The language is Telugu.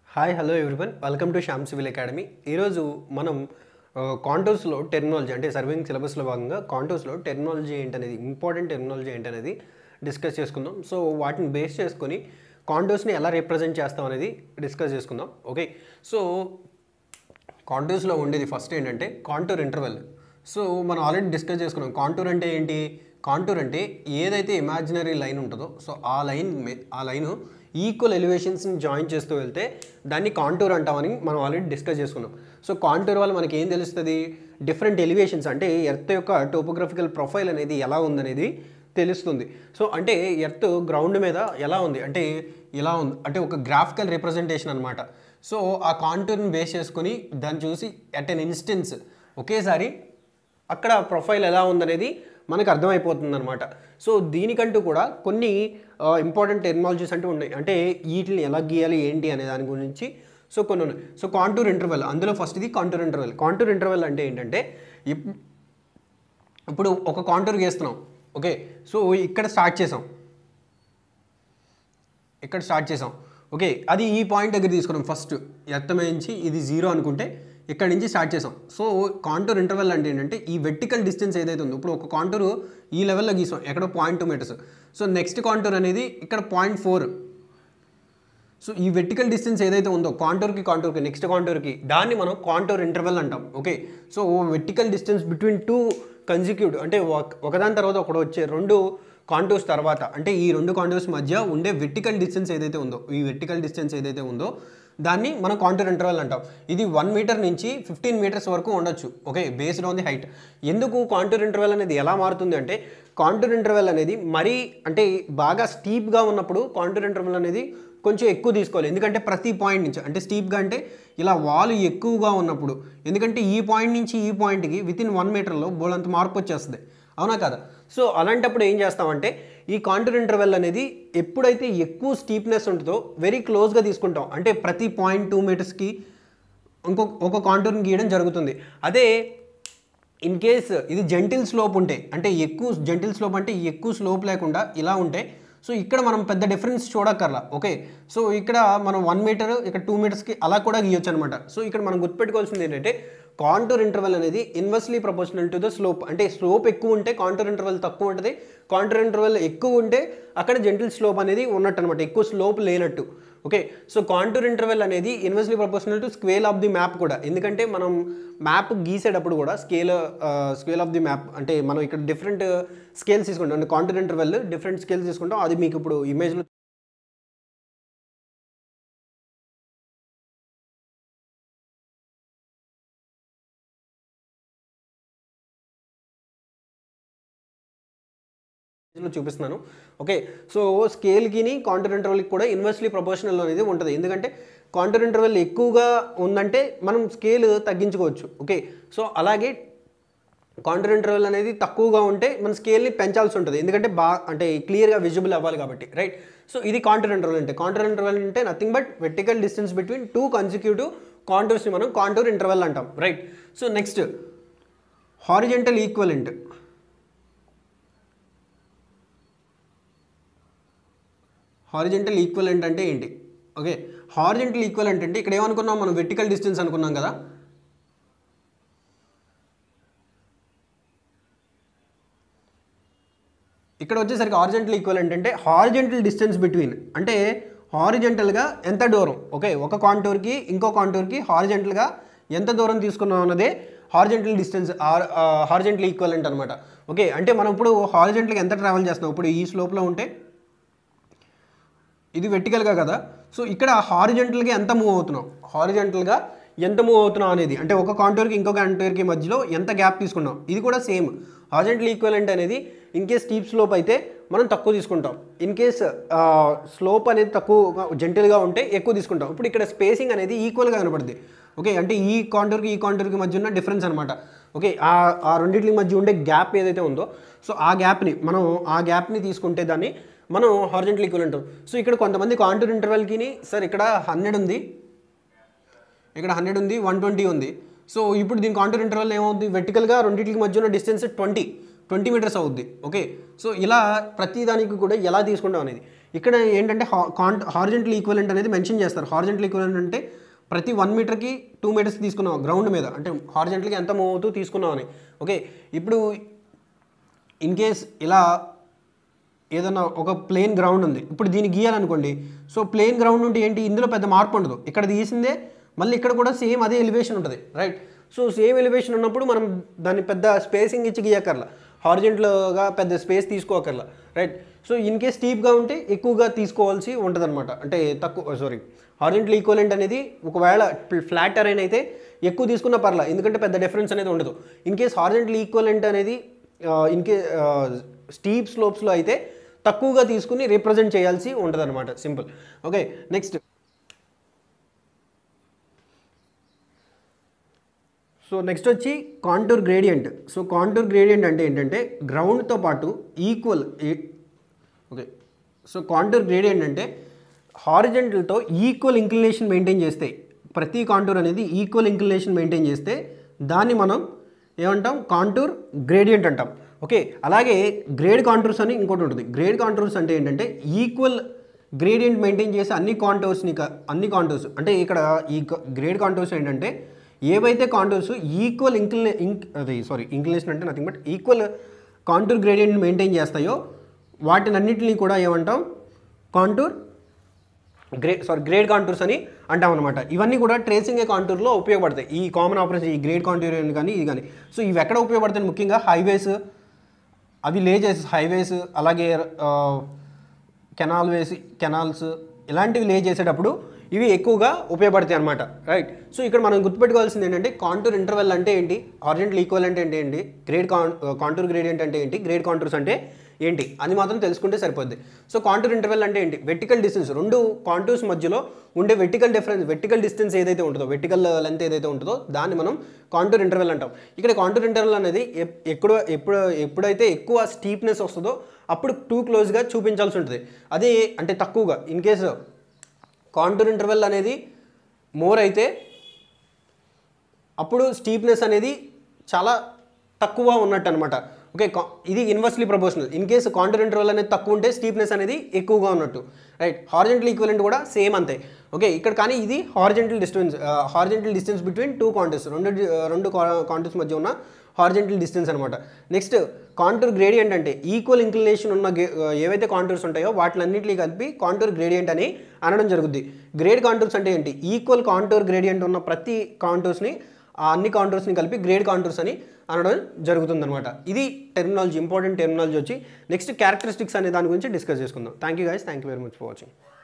hi hello everyone welcome to Shyam civil academy ఈరోజు మనం కాంటోస్లో టెర్మినాలజీ అంటే సర్వింగ్ సిలబస్లో భాగంగా కాంటోస్లో టెర్మినాలజీ ఏంటనేది ఇంపార్టెంట్ టెర్మినాలజీ ఏంటనేది డిస్కస్ చేసుకుందాం సో వాటిని బేస్ చేసుకొని కాంటోస్ని ఎలా రిప్రజెంట్ చేస్తాం అనేది డిస్కస్ చేసుకుందాం ఓకే సో కాంటూర్స్లో ఉండేది ఫస్ట్ ఏంటంటే కాంటూర్ ఇంటర్వెల్ సో మనం ఆల్రెడీ డిస్కస్ చేసుకున్నాం కాంటూర్ అంటే ఏంటి కాంటూర్ అంటే ఏదైతే ఇమాజినరీ లైన్ ఉంటుందో సో ఆ లైన్ ఆ లైన్ ఈక్వల్ ఎలివేషన్స్ని జాయిన్ చేస్తూ వెళ్తే దాన్ని కాంటూర్ అంటామని మనం ఆల్రెడీ డిస్కస్ చేసుకున్నాం సో కాంటూర్ వల్ల మనకి ఏం తెలుస్తుంది డిఫరెంట్ ఎలివేషన్స్ అంటే ఎర్త్ యొక్క టోపోగ్రఫికల్ ప్రొఫైల్ అనేది ఎలా ఉందనేది తెలుస్తుంది సో అంటే ఎర్త్ గ్రౌండ్ మీద ఎలా ఉంది అంటే ఇలా ఉంది అంటే ఒక గ్రాఫికల్ రిప్రజెంటేషన్ అనమాట సో ఆ కాంటూర్ని బేస్ చేసుకొని దాన్ని చూసి అట్ అన్ ఇన్స్టెన్స్ ఒకేసారి అక్కడ ప్రొఫైల్ ఎలా ఉందనేది మనకు అర్థమైపోతుంది అనమాట సో దీనికంటూ కూడా కొన్ని ఇంపార్టెంట్ టెక్నాలజీస్ అంటూ ఉన్నాయి అంటే వీటిని ఎలా గీయాలి ఏంటి అనే దాని గురించి సో కొన్ని ఉన్నాయి సో కాంటూర్ ఇంటర్వెల్ అందులో ఫస్ట్ ఇది కాంటూర్ ఇంటర్వెల్ కాంటూర్ ఇంటర్వెల్ అంటే ఏంటంటే ఇప్- ఇప్పుడు ఒక కాంటూర్ గీస్తున్నాం ఓకే సో ఇక్కడ స్టార్ట్ చేసాం ఇక్కడ స్టార్ట్ చేసాం ఓకే అది ఈ పాయింట్ దగ్గర తీసుకున్నాం ఫస్ట్ ఎత్తమేంచి ఇది జీరో అనుకుంటే ఇక్కడ నుంచి స్టార్ట్ చేసాం సో కాంటూర్ ఇంటర్వెల్ అంటే ఏంటంటే ఈ వెర్టికల్ డిస్టెన్స్ ఏదైతే ఉందో ఇప్పుడు ఒక కాంటూర్ ఈ లెవెల్లో గీసాం ఎక్కడ point two metres so next contour అనేది ఇక్కడ పాయింట్ ఫోర్ సో ఈ వెర్టికల్ డిస్టెన్స్ ఏదైతే ఉందో కాంటూర్కి కాంటూర్కి నెక్స్ట్ కాంటూర్కి దాన్ని మనం కాంటూర్ ఇంటర్వెల్ అంటాం okay so vertical distance between two consecutive అంటే ఒక- ఒకదాని తర్వాత ఒకటి వచ్చే రెండు కాంటూర్స్ తర్వాత అంటే ఈ రెండు కాంటూర్స్ మధ్య ఉండే వెర్టికల్ డిస్టెన్స్ ఏదైతే ఉందో ఈ వెర్టికల్ డిస్టెన్స్ ఏదైతే ఉందో దాన్ని మనం కాంటూర్ ఇంటర్వెల్ అంటాం ఇది వన్ మీటర్ నుంచి ఫిఫ్టీన్ మీటర్స్ వరకు ఉండొచ్చు okay based on the height ఎందుకు కాంటూర్ ఇంటర్వెల్ అనేది ఎలా మారుతుంది అంటే కాంటూర్ ఇంటర్వెల్ అనేది మరీ అంటే బాగా స్టీప్గా ఉన్నప్పుడు కాంటూర్ ఇంటర్వెల్ అనేది కొంచెం ఎక్కువ తీసుకోవాలి ఎందుకంటే ప్రతి పాయింట్ నుంచి అంటే స్టీప్గా అంటే ఇలా వాల్ ఎక్కువగా ఉన్నప్పుడు ఎందుకంటే ఈ పాయింట్ నుంచి ఈ పాయింట్కి విత్ ఇన్ వన్ మీటర్లో బోలంత మార్పు వచ్చేస్తుంది అవునా కదా సో అలాంటప్పుడు ఏం చేస్తామంటే ఈ కాంటూర్ ఇంటర్వెల్ అనేది ఎప్పుడైతే ఎక్కువ స్టీప్నెస్ ఉంటుందో వెరీ క్లోజ్గా తీసుకుంటాం అంటే ప్రతి పాయింట్ టూ మీటర్స్కి ఇంకో ఒక కాంటూర్ని గీయడం జరుగుతుంది అదే ఇన్ కేస్ ఇది జెంటిల్ స్లోప్ ఉంటే అంటే ఎక్కువ జెంటిల్ స్లోప్ అంటే ఎక్కువ స్లోప్ లేకుండా ఇలా ఉంటే సో ఇక్కడ మనం పెద్ద డిఫరెన్స్ చూడక్కర్లా ఓకే సో ఇక్కడ మనం వన్ మీటర్ ఇక్కడ టూ మీటర్స్కి అలా కూడా గీయొచ్చు అనమాట సో ఇక్కడ మనం గుర్తుపెట్టుకోవాల్సింది ఏంటంటే కాంటూర్ ఇంటర్వెల్ అనేది inversely proportional to the slope అంటే స్లోప్ ఎక్కువ ఉంటే కాంటూర్ ఇంటర్వెల్ తక్కువ ఉంటుంది కాంటూర్ ఇంటర్వెల్ ఎక్కువ ఉంటే అక్కడ జెంటిల్ స్లోప్ అనేది ఉన్నట్టు అనమాట ఎక్కువ స్లోప్ లేనట్టు ఓకే సో కాంటూర్ ఇంటర్వెల్ అనేది inversely proportional to scale of the map కూడా ఎందుకంటే మనం మ్యాప్ గీసేటప్పుడు కూడా scale scale of the map అంటే మనం ఇక్కడ డిఫరెంట్ స్కేల్స్ తీసుకుంటాం అంటే కాంటూర్ ఇంటర్వెల్ డిఫరెంట్ స్కేల్స్ తీసుకుంటాం అది మీకు ఇప్పుడు ఇమేజ్లో లో చూపిస్తున్నాను ఓకే సో స్కేల్కిని కాంటర్ ఇంటర్వెల్కి కూడా ఇన్వర్స్లీ ప్రపోర్షనల్ అనేది ఉంటుంది ఎందుకంటే కాంటర్ ఇంటర్వెల్ ఎక్కువగా ఉందంటే మనం స్కేల్ తగ్గించుకోవచ్చు ఓకే సో అలాగే కాంటర్ ఇంటర్వెల్ అనేది తక్కువగా ఉంటే మన స్కేల్ని పెంచాల్సి ఉంటుంది ఎందుకంటే బా అంటే క్లియర్గా విజిబుల్ అవ్వాలి కాబట్టి రైట్ సో ఇది కాంటర్ ఇంటర్వెల్ అంటే కాంటర్ ఇంటర్వెల్ అంటే nothing but vertical distance between two consecutive కాంటూర్స్ని మనం కాంటూర్ ఇంటర్వెల్ అంటాం right so next horizontal equivalent horizontal equivalent అంటే ఏంటి ఓకే హారిజెంటల్ ఈక్వలెంట్ అంటే ఇక్కడ ఏమనుకున్నాం మనం వెర్టికల్ డిస్టెన్స్ అనుకున్నాం కదా ఇక్కడ వచ్చేసరికి హారిజెంటల్ ఈక్వలెంట్ అంటే హారిజెంటల్ డిస్టెన్స్ బిట్వీన్ అంటే హారిజెంటల్గా ఎంత దూరం ఓకే ఒక కాంటూర్కి ఇంకో కాంటూర్కి హారిజెంటల్గా ఎంత దూరం తీసుకున్నాం అన్నదే హారిజెంటల్ డిస్టెన్స్ హారిజెంటల్ ఈక్వలెంట్ అనమాట ఓకే అంటే మనం ఇప్పుడు హారిజెంటల్గా ఎంత ట్రావెల్ చేస్తున్నాం ఇప్పుడు ఈ స్లోప్లో ఉంటే ఇది వెర్టికల్గా కదా సో ఇక్కడ హారిజెంటల్గా ఎంత మూవ్ అవుతున్నాం హారిజెంటల్గా ఎంత మూవ్ అవుతున్నాం అనేది అంటే ఒక కాంటూర్కి ఇంకో కాంటూర్కి మధ్యలో ఎంత గ్యాప్ తీసుకున్నాం ఇది కూడా సేమ్ హారిజెంటల్ ఈక్వలెంట్ అనేది ఇన్ కేస్ స్టీప్ స్లోప్ అయితే మనం తక్కువ తీసుకుంటాం ఇన్ కేస్ స్లోప్ అనేది తక్కువ జెంటిల్గా ఉంటే ఎక్కువ తీసుకుంటాం ఇప్పుడు ఇక్కడ స్పేసింగ్ అనేది ఈక్వల్గా కనపడుతుంది ఓకే అంటే ఈ కాంటూర్కి ఈ కాంటూర్కి మధ్య ఉన్న డిఫరెన్స్ అనమాట ఓకే ఆ ఆ రెండింటి మధ్య ఉండే గ్యాప్ ఏదైతే ఉందో సో ఆ గ్యాప్ని మనం ఆ గ్యాప్ని తీసుకుంటే దాన్ని మనం హార్జెంటల్ ఈక్వల్ అంటాం సో ఇక్కడ కొంతమంది కాంటూర్ ఇంటర్వెల్కి సార్ ఇక్కడ హండ్రెడ్ ఉంది ఇక్కడ హండ్రెడ్ ఉంది వన్ ట్వంటీ ఉంది సో ఇప్పుడు దీని కాంటూర్ ఇంటర్వెల్ ఏమవుతుంది వెర్టికల్గా రెండింటికి మధ్య ఉన్న డిస్టెన్స్ ట్వంటీ ట్వంటీ మీటర్స్ అవుద్ది ఓకే సో ఇలా ప్రతి దానికి కూడా ఎలా తీసుకుంటాం అనేది ఇక్కడ ఏంటంటే కాంట్ హార్జెంటల్ ఈక్వలెంట్ అనేది మెన్షన్ చేస్తారు హార్జెంటల్ ఈక్వలెంట్ అంటే ప్రతి వన్ మీటర్కి టూ మీటర్స్ తీసుకున్నాం గ్రౌండ్ మీద అంటే హార్జెంటల్కి ఎంత మూవ్ అవుతూ తీసుకున్నాం అని ఓకే ఇప్పుడు ఇన్ కేస్ ఇలా ఏదైనా ఒక ప్లేన్ గ్రౌండ్ ఉంది ఇప్పుడు దీన్ని గీయాలనుకోండి సో ప్లేన్ గ్రౌండ్ ఉంటే ఏంటి ఇందులో పెద్ద మార్పు ఉండదు ఇక్కడ తీసిందే మళ్ళీ ఇక్కడ కూడా సేమ్ అదే ఎలివేషన్ ఉంటుంది రైట్ సో సేమ్ ఎలివేషన్ ఉన్నప్పుడు మనం దాన్ని పెద్ద స్పేసింగ్ ఇచ్చి గీయక్కర్లా హార్జెంట్లుగా పెద్ద స్పేస్ తీసుకోకర్లా రైట్ సో ఇన్ కేస్ స్టీప్గా ఉంటే ఎక్కువగా తీసుకోవాల్సి ఉంటుంది అనమాట అంటే తక్కువ సారీ హార్జెంటల్ ఈక్వలెంట్ అనేది ఒకవేళ ఫ్లాట్ టెరైన్ అయితే ఎక్కువ తీసుకున్నా పర్లా ఎందుకంటే పెద్ద డిఫరెన్స్ అనేది ఉండదు ఇన్ కేస్ హార్జెంటల్ ఈక్వలెంట్ అనేది ఇన్ కే స్టీప్ స్లోప్స్లో అయితే తక్కువగా తీసుకుని రిప్రజెంట్ చేయాల్సి ఉంటుంది అనమాట simple okay next so next వచ్చి contour gradient so contour gradient అంటే ఏంటంటే గ్రౌండ్తో పాటు equal okay so contour gradient అంటే హారిజెంటల్తో ఈక్వల్ ఇంక్లినేషన్ మెయింటైన్ చేస్తే ప్రతి కాంటూర్ అనేది ఈక్వల్ ఇంక్లినేషన్ మెయింటైన్ చేస్తే దాన్ని మనం ఏమంటాం కాంటూర్ గ్రేడియంట్ అంటాం ఓకే అలాగే గ్రేడ్ కాంటూర్స్ అని ఇంకోటి ఉంటుంది గ్రేడ్ కాంటూర్స్ అంటే ఏంటంటే ఈక్వల్ గ్రేడియంట్ మెయింటైన్ చేసే అన్ని కాంటూర్స్ని క- అన్ని కాంటూర్స్ అంటే ఇక్కడ ఈ గ్రేడ్ కాంటూర్స్ ఏంటంటే ఏవైతే కాంటూర్స్ ఈక్వల్ ఇంక్లినే ఇంక్ అది సారీ ఇంక్లినేషన్ అంటే nothing but equal contour gradient maintain చేస్తాయో వాటినన్నింటినీ కూడా ఏమంటాం కాంటూర్ గ్రే సారీ గ్రేడ్ కాంటూర్స్ అని అంటాం అనమాట ఇవన్నీ కూడా ట్రేసింగ్ ఏ కాంటూర్లో ఉపయోగపడతాయి ఈ కామన్ ఆపరేషన్ ఈ గ్రేడ్ కాంటూర్ అని కానీ ఇది కానీ సో ఇవి ఎక్కడ ఉపయోగపడతాయి ముఖ్యంగా హైవేస్ అవి లే చేసే హైవేస్ అలాగే కెనాల్ వేసి కెనాల్స్ ఇలాంటివి లే చేసేటప్పుడు ఇవి ఎక్కువగా ఉపయోగపడతాయి అనమాట రైట్ సో ఇక్కడ మనం గుర్తుపెట్టుకోవాల్సింది ఏంటంటే కాంటూర్ ఇంటర్వెల్ అంటే ఏంటి ఆర్జెంటల్ ఈక్వల్ అంటే ఏంటి గ్రేడ్ కాన్ కాంటూర్ గ్రేడియంట్ అంటే ఏంటి గ్రేడ్ కాంటూర్స్ అంటే ఏంటి అది మాత్రం తెలుసుకుంటే సరిపోద్ది సో కాంటూర్ ఇంటర్వెల్ అంటే ఏంటి వెర్టికల్ డిస్టెన్స్ రెండు కాంటూర్స్ మధ్యలో ఉండే వెర్టికల్ డిఫరెన్స్ వెర్టికల్ డిస్టెన్స్ ఏదైతే ఉంటుందో వెర్టికల్ లెంత్ ఏదైతే ఉంటుందో దాన్ని మనం కాంటూర్ ఇంటర్వెల్ అంటాం ఇక్కడ కాంటూర్ ఇంటర్వెల్ అనేది ఎప్- ఎక్కడ ఎప్పుడు ఎప్పుడైతే ఎక్కువ స్టీప్నెస్ వస్తుందో అప్పుడు టూ క్లోజ్గా చూపించాల్సి ఉంటుంది అదే అంటే తక్కువగా ఇన్ కేసు కాంటూర్ ఇంటర్వెల్ అనేది మోర్ అయితే అప్పుడు స్టీప్నెస్ అనేది చాలా తక్కువ ఉన్నట్టు అనమాట ఓకే కా- ఇది inversely proportional in case contour interval అనేది తక్కువ ఉంటే స్టీప్నెస్ అనేది ఎక్కువగా ఉన్నట్టు రైట్ హార్జెంటల్ ఈక్వలెంట్ కూడా సేమ్ అంతే ఓకే ఇక్కడ కానీ ఇది horizontal distance horizontal distance between two contours రెండు di- రెండు కాంటూర్స్ మధ్య ఉన్న హార్జెంటల్ డిస్టెన్స్ అనమాట నెక్స్ట్ కాంటూర్ గ్రేడియంట్ అంటే ఈక్వల్ ఇంక్లినేషన్ ఉన్న గే- ఏవైతే కాంటూర్స్ ఉంటాయో వాటిలన్నింటినీ కలిపి కాంటూర్ గ్రేడియంట్ అని అనడం జరుగుద్ది గ్రేడ్ కాంటూర్స్ అంటే ఏంటి ఈక్వల్ కాంటూర్ గ్రేడియంట్ ఉన్న ప్రతి కాంటూర్స్ని ఆ అన్ని కాంటూర్స్ని కలిపి గ్రేడ్ కాంటూర్స్ అని అనడం జరుగుతుందన్నమాట ఇది టెర్మినాలజీ ఇంపార్టెంట్ టెర్మినాలజీ వచ్చి నెక్స్ట్ క్యారెక్టరిస్టిక్స్ అనే దాని గురించి డిస్కస్ చేసుకుందాం thank you guys thank you very much for watching